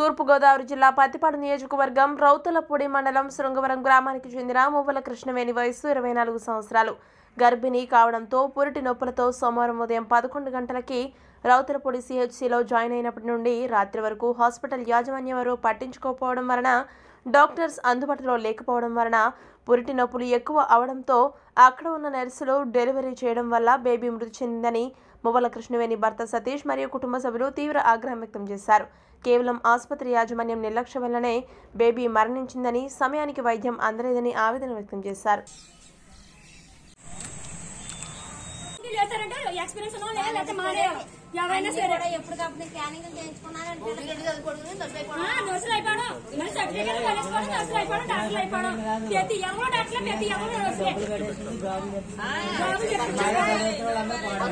తూర్పుగోదావరి జిల్లా పత్తిపాడు నియోజకవర్గం రౌతులపూడి మండలం శృంగవరం గ్రామానికి చెందిన మువ్వల కృష్ణవేణి వయస్సు ఇరవై నాలుగు సంవత్సరాలు గర్భిణీ కావడంతో పురిటి నొప్పులతో సోమవారం ఉదయం పదకొండు గంటలకి రౌతులపూడి సిహెచ్సిలో జాయిన్ అయినప్పటి నుండి రాత్రి వరకు హాస్పిటల్ యాజమాన్యం వారు పట్టించుకోకపోవడం వలన డాక్టర్స్ అందుబాటులో లేకపోవడం వలన పురిటి నొప్పులు ఎక్కువ అవడంతో అక్కడ ఉన్న నర్సులు డెలివరీ చేయడం వల్ల బేబీ మృతి చెందిందని మువ్వల కృష్ణవేణి భర్త సతీష్ మరియు కుటుంబ సభ్యులు తీవ్ర ఆగ్రహం వ్యక్తం చేశారు కేవలం ఆసుపత్రి యాజమాన్యం నిర్లక్ష్యం వల్లనే బేబీ మరణించిందని సమయానికి వైద్యం అందలేదని ఆవేదన వ్యక్తం చేశారు చేశారంటే ఎక్స్పీరియన్స్ ఉన్న లేదా లేకపోతే మానేయాలి ఎవరైనా సరే కూడా ఎప్పటికప్పుడు స్కానింగ్ చేయించుకున్నారంటే ఆ, నర్సులు అయిపోవడం మరి సర్టిఫికేట్ కొనేసుకోవడం నర్సులు అయిపోవడం డాక్టర్లు అయిపోవడం ప్రతి ఎవరో డాక్టర్ ప్రతి ఎవరో నర్సులే జాబులు చెప్తున్నారు.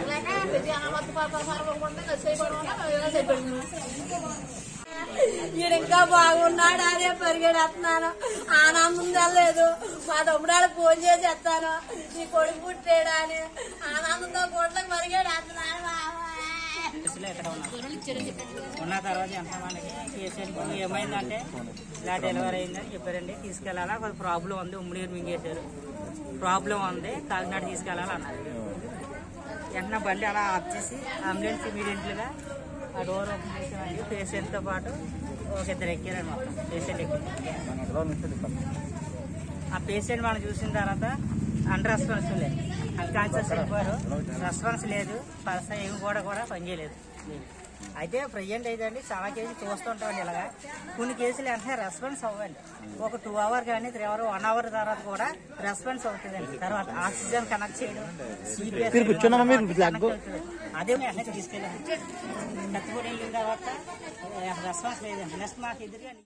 ఈడు ఇంకా బాగున్నాడు అదే పరిగెడుతున్నాను ఆనందం లేదు మా తమ్ముడాడు ఫోన్ చేసి ఎత్తాను నీ కొడుకు పుట్టాడా అని ఆనందంతో కోట్లకు పరిగెడుతున్నాను బాబాయ్ కేసులో ఇక్కడ ఉన్నాం ఉన్న తర్వాత ఎంత మనకి పేషెంట్ ఏమైందంటే ఇలా డెలివరీ అయిందని చెప్పారండి తీసుకెళ్ళాలా కొంచెం ప్రాబ్లం ఉంది ఉమ్మడి మింగేశారు ప్రాబ్లం ఉంది కాకినాడ తీసుకెళ్ళాలి అన్నారు వెంటనే బండి అలా ఆఫ్ చేసి అంబులెన్స్ ఇమీడియట్లుగా ఆ డోర్ ఓపెన్ చేసామండి పేషెంట్తో పాటు ఒక ఇద్దరు ఎక్కారండి మొత్తం పేషెంట్ ఎక్కి ఆ పేషెంట్ మనం చూసిన తర్వాత అండర్ రెస్పాన్స్ లేదు అన్కాన్షియస్ అయిపోయారు రెస్పాన్స్ లేదు పర్స ఏమి కూడా కూడా పనిచేయలేదు అయితే ప్రజెంట్ అయితే అండి చాలా కేసులు చూస్తుంటామండి ఇలాగా కొన్ని కేసులు వెంటనే రెస్పాన్స్ అవ్వండి ఒక టూ అవర్ కానీ త్రీ అవర్ వన్ అవర్ తర్వాత కూడా రెస్పాన్స్ అవుతుందండి తర్వాత ఆక్సిజన్ కనెక్ట్ చేయడం CPR connect అవుతుంది. అదే వెంటనే తీసుకెళ్ళాము కత్తిపూడి వెళ్ళిన తర్వాత రెస్పాన్స్ లేదండి నెక్స్ట్ మాకు ఎదురుగా